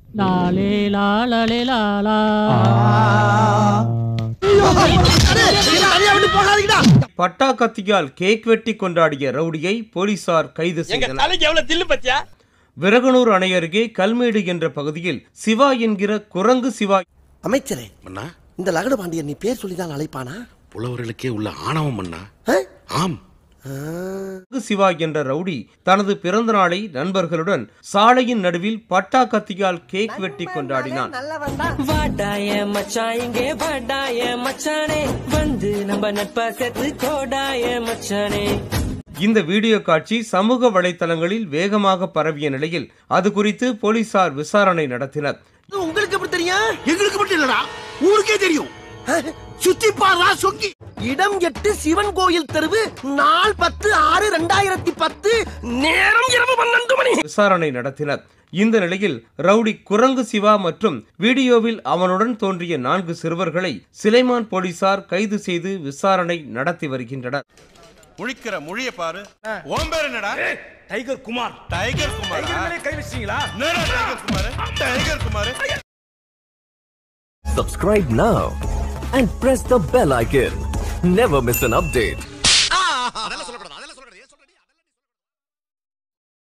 லாலே லாலே லாலா பட்டா கத்தியால் கேக் வெட்டி கொண்டாடிய ரவுடியை போலீசார் கைது செய்தனர் தலைக்கு எவ்வளவு தில்லு பத்தியா விரகனூர் அணை அருகே கல்மேடு என்ற பகுதியில் சிவா என்கிற குரங்கு சிவா அமைச்சரே மன்னா இந்த லகடு பாண்டியன் நீ பேர் சொல்லிதான் அழைப்பானா புலவர்களுக்கே உள்ள ஆணவம் மன்னா ஆ? ஆம் குரங்கு சிவா என்ற ரவுடி தனது பிறந்த நாளை நண்பர்களுடன் சாலையின் நடுவில் பட்டா கத்தியால் கேக் வெட்டி கொண்டாடினான் வாடாய மச்சான் இங்கே வாடாய மச்சானே வந்து நம்ம நட்பா சேர்த்து கோடாய மச்சானே இந்த வீடியோ காட்சி சமூக வலைத்தளங்களில் வேகமாக பரவிய நிலையில் அது குறித்து போலீசார் விசாரணை நடத்தினர் உங்களுக்கு எப்படி தெரியும் எங்களுக்கு மட்டும் இல்லடா ஊருக்கே தெரியும் சுத்தி பாரா சொக்கி இடம் எட்டு சிவன் கோயில் தெருவு நாள் பத்து ஆறு ரெண்டாயிரத்தி பத்து நேரம் இரவு பன்னெண்டு மணி விசாரணை நடத்தினர் இந்த நிலையில் ரவுடி குரங்கு சிவா மற்றும் வீடியோவில் அவனுடன் தோன்றிய நான்கு சிறுவர்களை சிலைமான் போலீசார் கைது செய்து விசாரணை நடத்தி வருகின்றனர் முழிக்கிற மொழிய பாரு ஓம் பேர் என்னடா டைகர் குமார் டைகர் குமார் கை வச்சிட்டீங்களா tiger Kumar tiger Kumar Subscribe now and press the bell icon. Never miss an update.